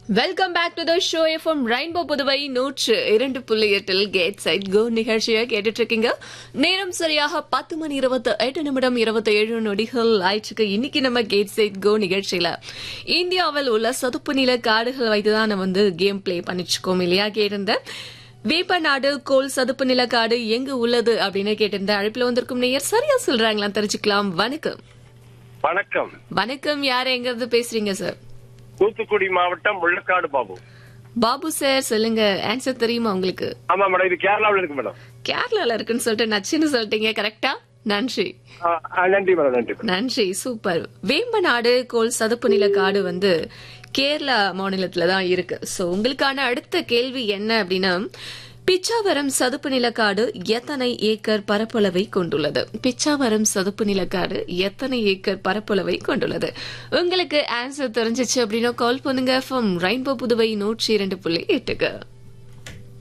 welcome back to the show FM rainbow Puduvai நூற்று இரண்டு புள்ளி எட்டில் கேட் சைட் கோ நிகழ்ச்சியை கேட்டுட்டு இருக்கீங்க நேரம் சரியாக பத்து மணி இருபத்தி எட்டு நிமிடம் இருபத்தி ஏழு நொடிகள் ஆயிடுச்சுக்கு இன்னைக்கு நம்ம கேட் சைட் கோ நிகழ்ச்சியில இந்தியாவில் உள்ள சதுப்பு நில காடுகள் வைத்துதான் நம்ம வந்து கேம் பிளே பண்ணிச்சுக்கோம் இல்லையா கேட்டிருந்தேன் வேப்பநாடு கோல் சதுப்பு நில காடு எங்கு உள்ளது அப்படின்னு கேட்டிருந்த அழைப்புல வந்திருக்கும் நேயர் சரியா சொல்றாங்களா தெரிஞ்சுக்கலாம் வணக்கம் வணக்கம் வணக்கம் யார் எங்க இருந்து பேசுறீங்க சார் தூத்துக்குடி மாவட்டம் முள்ளக்காடு பாபு பாபு சார் சொல்லுங்க ஆன்சர் தெரியுமா உங்களுக்கு ஆமா மேடம் இது கேரளாவில் இருக்கு மேடம் கேரளால இருக்குன்னு சொல்லிட்டு நச்சுன்னு சொல்லிட்டீங்க கரெக்டா நன்றி ஆ, ஆ, நன்றி மேடம் நன்றி மேடம் நன்றி சூப்பர் வேம்பநாடு கோல் சதுப்பு நில காடு வந்து கேரளா மாநிலத்துல தான் இருக்கு சோ உங்களுக்கான அடுத்த கேள்வி என்ன அப்படின்னா பிச்சாவரம் சதுப்பு நிலக்காடு எத்தனை ஏக்கர் பரப்பளவை கொண்டுள்ளது பிச்சாவரம் சதுப்பு நிலக்காடு எத்தனை ஏக்கர் பரப்பளவை கொண்டுள்ளது உங்களுக்கு ஆன்சர் தெரிஞ்சிச்சு அப்படின்னா கால் பண்ணுங்க ஃப்ரம் ரெயின்போ புதுவை நூற்றி இரண்டு புள்ளி எட்டுக்கு